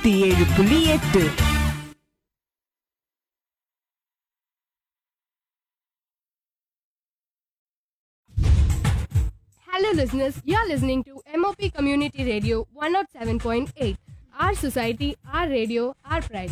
நூத்தி ஏழு புள்ளி எட்டு Hello, listeners. You are listening to MOP Community Radio 107.8. Our society, our radio, our pride.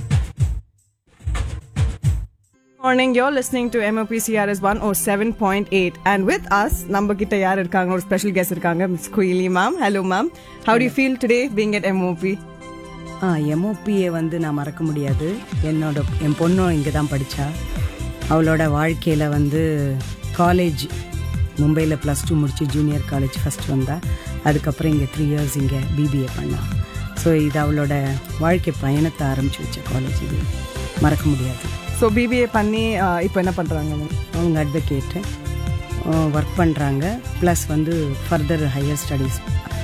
Morning your listening to MOP CRS one O seven point eight and with us நம்ம கிட்ட யார் இருக்காங்க ஒரு special guest இருக்காங்க miss Kuyili ma'am hello ma'am how do feel today being at MOP ஆ எம்ஓபியை வந்து நான் மறக்க முடியாது என்னோட என் பொண்ணும் இங்கே தான் படித்தா அவளோட வாழ்க்கையில் வந்து காலேஜ் மும்பையில் ப்ளஸ் டூ முடிச்சு ஜூனியர் காலேஜ் ஃபஸ்ட் வந்தா அதுக்கப்புறம் இங்கே த்ரீ இயர்ஸ் இங்கே பிபிஏ பண்ணா ஸோ இது அவளோட வாழ்க்கை பயணத்தை ஆரம்பிச்சு வச்ச காலேஜ் இது மறக்க முடியாது ஸோ பிபிஏ பண்ணி இப்போ என்ன பண்ணுறாங்க அவங்க அட்வொகேட்டு ஒர்க் பண்ணுறாங்க ப்ளஸ் வந்து ஃபர்தர் ஹையர் ஸ்டடீஸ்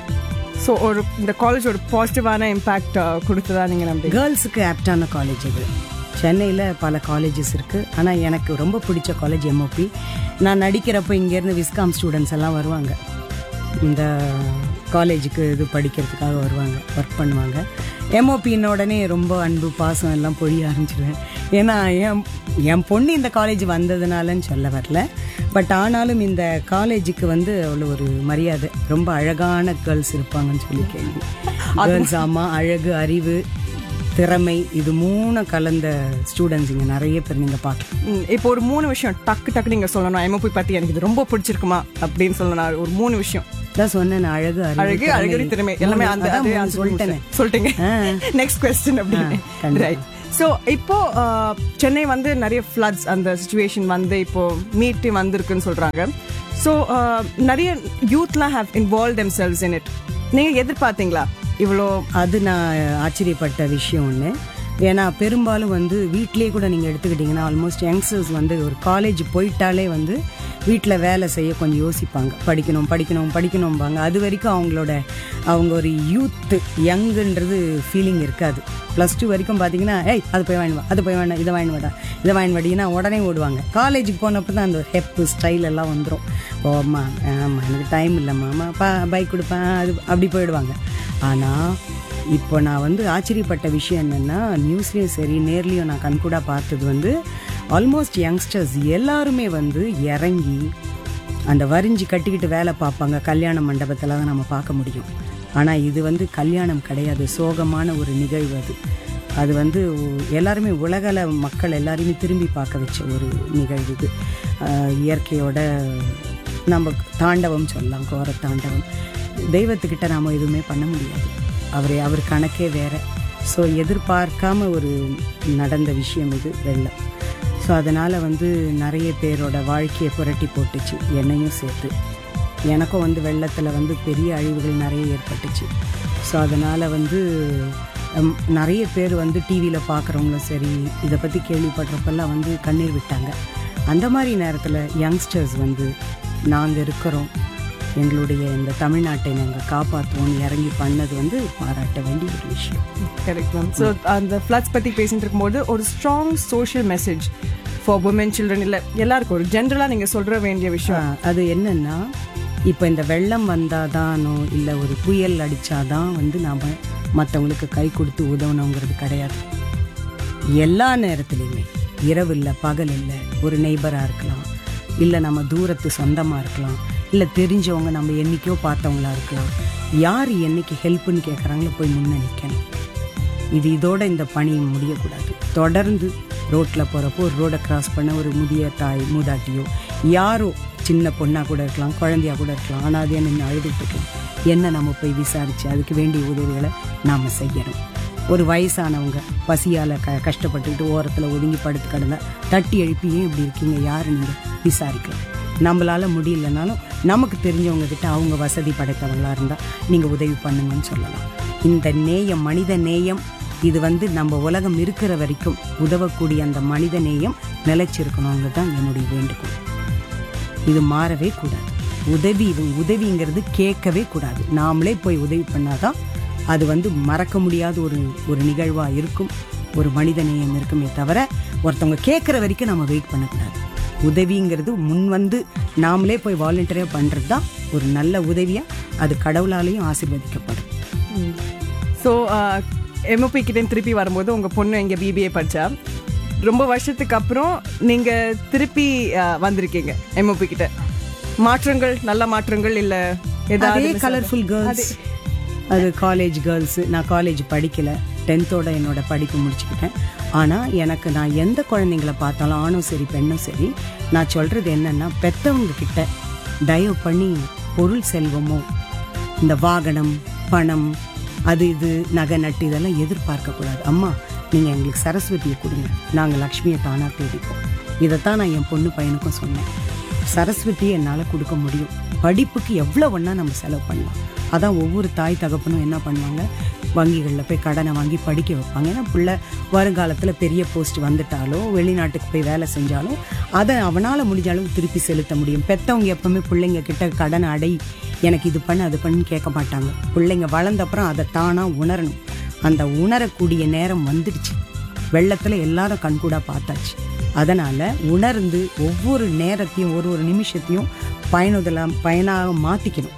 ஸோ ஒரு இந்த காலேஜ் ஒரு பாசிட்டிவான இம்பாக்ட் கொடுத்ததா நீங்கள் நம்புறீங்க கேர்ள்ஸுக்கு ஆப்டான காலேஜ் இது சென்னையில் பல காலேஜஸ் இருக்குது ஆனால் எனக்கு ரொம்ப பிடிச்ச காலேஜ் எம்ஓபி நான் நடிக்கிறப்போ இங்கேருந்து விஸ்காம் ஸ்டூடெண்ட்ஸ் எல்லாம் வருவாங்க இந்த காலேஜுக்கு இது படிக்கிறதுக்காக வருவாங்க ஒர்க் பண்ணுவாங்க எம்ஓபின்ன உடனே ரொம்ப அன்பு பாசம் எல்லாம் பொழிய ஆரம்பிச்சிடுவேன் ஏன்னா என் என் பொண்ணு இந்த காலேஜ் வந்ததுனாலன்னு சொல்ல வரல பட் ஆனாலும் இந்த காலேஜுக்கு வந்து அவ்வளோ ஒரு மரியாதை ரொம்ப அழகான கேர்ள்ஸ் இருப்பாங்கன்னு சொல்லி கேள்வி கேர்ள்ஸ் ஆமாம் அழகு அறிவு திறமை இது மூணு கலந்த ஸ்டூடெண்ட்ஸ் இங்கே நிறைய பேர் நீங்கள் பார்க்கலாம் ம், இப்போ ஒரு மூணு விஷயம் டக்கு டக்கு நீங்கள் சொல்லணும் எம்ஓபி பற்றி எனக்கு இது ரொம்ப பிடிச்சிருக்குமா அப்படின்னு சொல்லணும் ஒரு மூணு விஷயம் தான் சொன்னேன் நான் அழகு அறிவு அழகு அழகு திறமை எல்லாமே அந்த அதான் அதே மூணு answer சொல்லிட்டேனே சொல்லிட்டீங்க ஆ. நெக்ஸ்ட் கொஸ்டின் அப்படின்னு கண்டிப்பா. ரைட் ஸோ இப்போ ஆஹ், சென்னை வந்து நிறைய ஃப்ளட்ஸ் அந்த சுச்சுவேஷன் வந்து இப்போ மீட்டு வந்திருக்குன்னு சொல்றாங்க ஸோ நிறைய யூத்லாம் have involve themselves in it நீங்க எதிர்பார்த்தீங்களா இவ்வளோ அது நான் ஆச்சரியப்பட்ட விஷயம் ஒன்று ஏன்னா பெரும்பாலும் வந்து வீட்டிலேயே கூட நீங்கள் எடுத்துக்கிட்டிங்கன்னா ஆல்மோஸ்ட் யங்ஸ்டர்ஸ் வந்து ஒரு காலேஜ் போயிட்டாலே வந்து வீட்டில் வேலை செய்ய கொஞ்சம் யோசிப்பாங்க படிக்கணும் படிக்கணும் படிக்கணும்பாங்க அது வரைக்கும் அவங்களோட அவங்க ஒரு யூத்து யங்குன்றது ஃபீலிங் இருக்காது ப்ளஸ் டூ வரைக்கும் பார்த்தீங்கன்னா ஏய் அது போய் வாங்கிவா அது போய் வேணா இதை வாங்கி வாடா இதை வாங்கி வாடினா உடனே ஓடுவாங்க காலேஜுக்கு போனப்போ தான் அந்த ஹெப்பு ஸ்டைல் எல்லாம் வந்துடும் ஓம்மா ஆமாம் எனக்கு டைம் இல்லைம்மா அம்மா பா பைக் கொடுப்பேன் அது அப்படி போயிடுவாங்க ஆனால் இப்போ நான் வந்து ஆச்சரியப்பட்ட விஷயம் என்னென்னா நியூஸ்லேயும் சரி நேர்லேயும் நான் கண்கூடாக பார்த்தது வந்து ஆல்மோஸ்ட் யங்ஸ்டர்ஸ் எல்லாருமே வந்து இறங்கி அந்த வரிஞ்சு கட்டிக்கிட்டு வேலை பார்ப்பாங்க கல்யாண மண்டபத்தில் தான் நம்ம பார்க்க முடியும் ஆனால் இது வந்து கல்யாணம் கிடையாது சோகமான ஒரு நிகழ்வு அது அது வந்து எல்லாருமே உலகள மக்கள் எல்லாரையுமே திரும்பி பார்க்க வச்ச ஒரு நிகழ்வு இது ஆஹ் இயற்கையோட நம்ம தாண்டவம் சொல்லலாம் கோர தாண்டவம் தெய்வத்துக்கிட்ட நாம் எதுவுமே பண்ண முடியாது அவரை அவர் கணக்கே வேற ஸோ எதிர்பார்க்காம ஒரு நடந்த விஷயம் இது வெள்ளம் ஸோ அதனால் வந்து நிறைய பேரோட வாழ்க்கையை புரட்டி போட்டுச்சு என்னையும் சேர்த்து எனக்கும் வந்து வெள்ளத்தில் வந்து பெரிய அழிவுகள் நிறைய ஏற்பட்டுச்சு ஸோ அதனால் வந்து ஹம், நிறைய பேர் வந்து டிவியில் பார்க்குறவங்களும் சரி இதை பற்றி கேள்விப்படுறப்பெல்லாம் வந்து கண்ணீர் விட்டாங்க அந்த மாதிரி நேரத்தில் யங்ஸ்டர்ஸ் வந்து நாங்கள் இருக்கிறோம் எங்களுடைய இந்த தமிழ்நாட்டை நாங்கள் காப்பாற்றுவோம் இறங்கி பண்ணது வந்து பாராட்ட வேண்டிய ஒரு விஷயம் கரெக்ட் மேம் ஸோ அந்த ஃப்ளட்ஸ் பற்றி பேசிட்டு இருக்கும்போது ஒரு strong social message for women children இல்லை எல்லாருக்கும் ஒரு ஜென்ரலாக நீங்கள் சொல்ற வேண்டிய விஷயம் ஆ, அது என்னன்னா இப்போ இந்த வெள்ளம் வந்தாதானோ இல்லை ஒரு புயல் அடித்தாதான் வந்து நாம் மற்றவங்களுக்கு கை கொடுத்து உதவணுங்கிறது கிடையாது எல்லா நேரத்துலையுமே இரவு இல்லை பகல் இல்லை ஒரு நெய்பராக இருக்கலாம் இல்லை நம்ம தூரத்து சொந்தமாக இருக்கலாம் இல்லை தெரிஞ்சவங்க நம்ம என்னைக்கோ பார்த்தவங்களா இருக்கலாம் யார் என்னைக்கு ஹெல்ப்னு கேட்குறாங்களோ போய் முன்ன நிற்கணும் இது இதோட இந்த பணி முடியக்கூடாது தொடர்ந்து ரோட்டில் போகிறப்போ ஒரு ரோடை கிராஸ் பண்ண ஒரு முதிய தாய் மூதாட்டியோ யாரோ சின்ன பொண்ணாக கூட இருக்கலாம் குழந்தையா கூட இருக்கலாம் ஆனால் அது நின்று அழுதுட்டு இருக்கலாம் என்ன நம்ம போய் விசாரித்து அதுக்கு வேண்டிய உதவிகளை நாம் செய்யணும் ஒரு வயசானவங்க பசியால் க கஷ்டப்பட்டுக்கிட்டு ஓரத்தில் ஒதுங்கி படுத்து கிடந்தா தட்டி எழுப்பி ஏன் இப்படி இருக்கீங்க யார் நீங்கள் விசாரிக்கலாம் நம்மளால முடியலனாலும் நமக்கு தெரிஞ்சவங்க கிட்ட அவங்க வசதி படைத்தவங்களா இருந்தால் நீங்கள் உதவி பண்ணுங்கன்னு சொல்லலாம் இந்த நேயம் மனித நேயம் இது வந்து நம்ம உலகம் இருக்கிற வரைக்கும் உதவக்கூடிய அந்த மனித நேயம் நிலைச்சிருக்கணுங்கிறது தான் என்னுடைய வேண்டுகோள் இது மாறவே கூடாது உதவி இது உதவிங்கிறது கேட்கவே கூடாது நாமளே போய் உதவி பண்ணாதான் அது வந்து மறக்க முடியாத ஒரு ஒரு நிகழ்வா இருக்கும் ஒரு மனித நேயம் இருக்குமே தவிர ஒருத்தவங்க கேட்குற வரைக்கும் நம்ம வெயிட் பண்ணக்கூடாது உதவிங்கிறது முன் வந்து நாமளே போய் வாலண்டியராக பண்ணுறது தான் ஒரு நல்ல உதவியாக அது கடவுளாலேயும் ஆசீர்வதிக்கப்படும் ஸோ எம்ஓபி கிட்ட திருப்பி வரும்போது உங்க பொண்ணு இங்க பிபிஏ படிச்சா ரொம்ப வருஷத்துக்கு அப்புறம் நீங்க திருப்பி அஹ், வந்திருக்கீங்க எம்ஓபி கிட்ட மாற்றங்கள் நல்ல மாற்றங்கள் இல்ல அதே ஏதாவது கலர்ஃபுல் கேர்ள்ஸ் அது காலேஜ் கேர்ள்ஸ் நான் காலேஜ் படிக்கல டென்த்தோட என்னோட படிப்பு முடிச்சுக்கிட்டேன் ஆனால் எனக்கு நான் எந்த குழந்தைங்கள பார்த்தாலும் ஆணும் சரி பெண்ணும் சரி நான் சொல்றது என்னன்னா பெத்தவங்க கிட்ட தயவு பண்ணி பொருள் செல்வமோ இந்த வாகனம் பணம் அது இது நகை நட்டு இதெல்லாம் எதிர்பார்க்க கூடாது அம்மா நீங்க எங்களுக்கு சரஸ்வதியை கொடுங்க நாங்க லக்ஷ்மியை தானா தேடிப்போம் இதைத்தான் நான் என் பொண்ணு பையனுக்கும் சொன்னேன் சரஸ்வதியை என்னால் கொடுக்க முடியும் படிப்புக்கு எவ்வளோ வேணா நம்ம செலவு பண்ணலாம் அதான் ஒவ்வொரு தாய் தகப்பனும் என்ன பண்ணுவாங்க வங்கிகளில் போய் கடனை வாங்கி படிக்க வைப்பாங்க ஏன்னா பிள்ளை வருங்காலத்தில் பெரிய போஸ்ட் வந்துட்டாலோ வெளிநாட்டுக்கு போய் வேலை செஞ்சாலும் அதை அவனால் முடிஞ்ச அளவு திருப்பி செலுத்த முடியும் பெற்றவங்க எப்பவுமே பிள்ளைங்க கிட்ட கடனை அடை எனக்கு இது பண்ணு அது பண்ணுன்னு கேட்க மாட்டாங்க பிள்ளைங்க வளர்ந்த அப்புறம் அதை தானாக உணரணும் அந்த உணரக்கூடிய நேரம் வந்துடுச்சு வெள்ளத்துல எல்லாரும் கண்கூடா பார்த்தாச்சு அதனால உணர்ந்து ஒவ்வொரு நேரத்தையும் ஒரு ஒரு நிமிஷத்தையும் பயனுதலாம் பயனாக மாத்திக்கணும்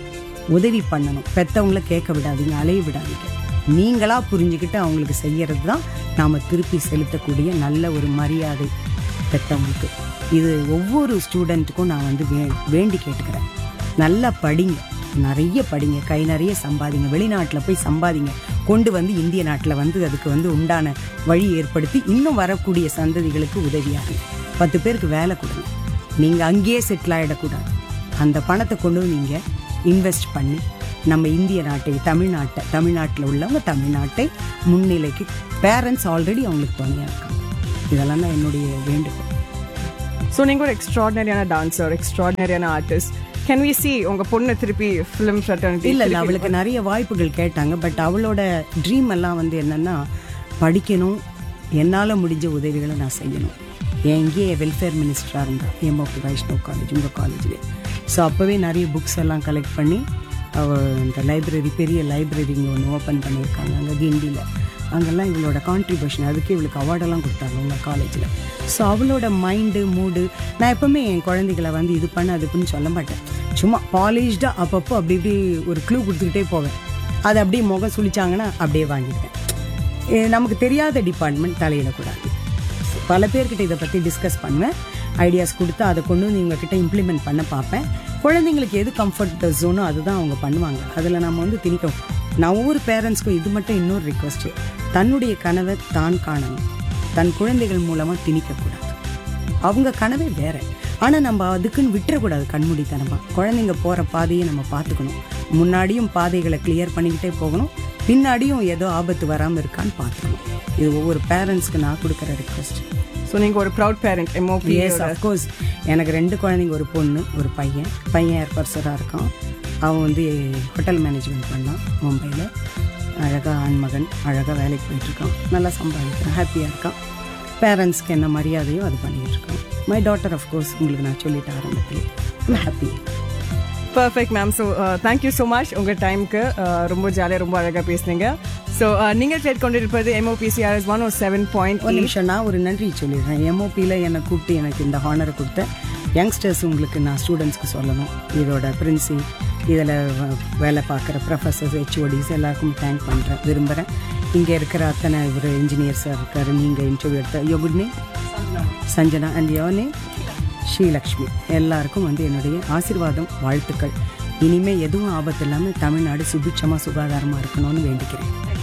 உதவி பண்ணணும் பெத்தவங்கள கேட்க விடாதீங்க அலைய விடாதீங்க நீங்களா புரிஞ்சுக்கிட்டு அவங்களுக்கு செய்யறது தான் நாம திருப்பி செலுத்தக்கூடிய நல்ல ஒரு மரியாதை பெத்தவங்களுக்கு இது ஒவ்வொரு ஸ்டூடெண்ட்டுக்கும் நான் வந்து வே வேண்டி கேட்டுக்கிறேன் நல்லா படிங்க நிறைய படிங்க கை நிறைய சம்பாதிங்க வெளிநாட்டில் போய் சம்பாதிங்க கொண்டு வந்து இந்திய நாட்டில் வந்து அதுக்கு வந்து உண்டான வழி ஏற்படுத்தி இன்னும் வரக்கூடிய சந்ததிகளுக்கு உதவியாகுங்க பத்து பேருக்கு வேலை கொடுங்க நீங்கள் அங்கேயே செட்டில் ஆகிடக்கூடாது அந்த பணத்தை கொண்டு வந்து நீங்கள் இன்வெஸ்ட் பண்ணி நம்ம இந்திய நாட்டை தமிழ்நாட்டை தமிழ்நாட்டில் உள்ளவங்க தமிழ்நாட்டை முன்னிலைக்கு பேரண்ட்ஸ் ஆல்ரெடி அவங்களுக்கு துணையாக இருக்காங்க இதெல்லாம் தான் என்னுடைய வேண்டுகோள் ஸோ நீங்க ஒரு எக்ஸ்ட்ராடினரியான டான்சர் எக்ஸ்ட்ராடினரியான ஆர்டிஸ்ட் கேன் வி சி உங்க பொண்ணு திருப்பி ஃபிலிம் ஃப்ரெட்டர்னிட்டி இல்ல இல்ல அவளுக்கு நிறைய வாய்ப்புகள் கேட்டாங்க பட் அவளோட ட்ரீம் எல்லாம் வந்து என்னன்னா படிக்கணும் என்னால முடிஞ்ச உதவிகளை நான் செய்யணும் என் இங்கேயே வெல்ஃபேர் மினிஸ்டரா இருந்தா எம்ஓபி வைஷ்ணவ் காலேஜ் உங்க காலேஜ்லேயே ஸோ அப்போவே நிறைய புக்ஸ் எல்லாம் கலெக்ட் பண்ணி அவ இந்த லைப்ரரி பெரிய லைப்ரரி இங்கே ஒன்று ஓப்பன் பண்ணியிருக்காங்க அங்கே கிண்டியில் அங்கெல்லாம் இவளோட கான்ட்ரிபியூஷன் அதுக்கு இவளுக்கு அவார்டெல்லாம் கொடுத்தாங்க உங்கள் காலேஜில் ஸோ அவளோட மைண்டு மூடு நான் எப்பவுமே என் குழந்தைகளை வந்து இது பண்ண அது பண்ணு சொல்ல மாட்டேன் சும்மா பாலிஷ்டாக அப்பப்போ அப்படி இப்படி ஒரு க்ளூ கொடுத்துக்கிட்டே போவேன் அதை அப்படியே முகம் சுழிச்சாங்கன்னா அப்படியே வாங்கிடுவேன் இது நமக்கு தெரியாத டிபார்ட்மெண்ட் தலையிடக்கூடாது பல பேர்கிட்ட இதை பற்றி டிஸ்கஸ் பண்ணுவேன் ஐடியாஸ் கொடுத்து அதை கொண்டு வந்து இவங்க கிட்ட இம்ப்ளிமெண்ட் பண்ண பார்ப்பேன் குழந்தைங்களுக்கு எது கம்ஃபர்ட் ஜோனோ அதுதான் அவங்க பண்ணுவாங்க அதில் நம்ம வந்து திணிக்கும் நான் ஒவ்வொரு பேரண்ட்ஸ்க்கும் இது மட்டும் இன்னொரு ரிக்வஸ்ட் தன்னுடைய கனவை தான் காணணும் தன் குழந்தைகள் மூலமாக திணிக்கக்கூடாது அவங்க கனவே வேற ஆனா நம்ம அதுக்குன்னு விட்டுறக்கூடாது கண்மூடித்தனமா குழந்தைங்க போற பாதையை நம்ம பார்த்துக்கணும் முன்னாடியும் பாதைகளை கிளியர் பண்ணிக்கிட்டே போகணும் பின்னாடியும் ஏதோ ஆபத்து வராம இருக்கான்னு பார்த்துக்கணும் இது ஒவ்வொரு பேரண்ட்ஸ்க்கு நான் கொடுக்குற ரிக்வஸ்ட் ஸோ நீங்க ஒரு proud parent MOP yes of course எனக்கு ரெண்டு குழந்தைங்க ஒரு பொண்ணு ஒரு பையன் பையன் ஏர் பர்சராக இருக்கான் அவன் வந்து ஹோட்டல் மேனேஜ்மெண்ட் பண்ணான் மும்பையில் அழகாக ஆண்மகன் அழகாக வேலைக்கு போயிட்டுருக்கான் நல்லா சம்பாதிக்கிறான் ஹாப்பியாக இருக்கான் பேரண்ட்ஸ்க்கு என்ன மரியாதையோ அது பண்ணிகிட்டு இருக்கான் மை டாட்டர் அஃப்கோர்ஸ் உங்களுக்கு நான் சொல்லிட்டேன் ஆரம்பத்தில் happy perfect ma'am so thank you so much உங்க டைமுக்கு ரொம்ப ஜாலியாக ரொம்ப அழகா பேசுனீங்க ஸோ நீங்கள் கேட்டுக்கொண்டிருப்பது MOP CRS one O seven point ஒரு நிமிஷம் நான் ஒரு நன்றி சொல்லிடுறேன் எம்ஓபியில் என்னை கூப்பிட்டு எனக்கு இந்த ஹானரை கொடுத்த யங்ஸ்டர்ஸ் உங்களுக்கு நான் ஸ்டூடெண்ட்ஸ்க்கு சொல்லணும் இதோட பிரின்சி இதில் வேலை பார்க்குற ப்ரொஃபஸர்ஸ் ஹெச்ஓடிஸ் எல்லாருக்கும் தேங்க் பண்ணுறேன் விரும்புகிறேன் இங்கே இருக்கிற அத்தனை இவர் இன்ஜினியர்ஸாக இருக்கார் நீங்கள் இன்டர்வியூ எடுத்த your good name Sanjana and your name Srilakshmi எல்லாருக்கும் வந்து என்னுடைய ஆசீர்வாதம் வாழ்த்துக்கள் இனிமே எதுவும் ஆபத்து இல்லாமல் தமிழ்நாடு சுபிட்சமாக சுகாதாரமாக இருக்கணும்னு வேண்டிக்கிறேன்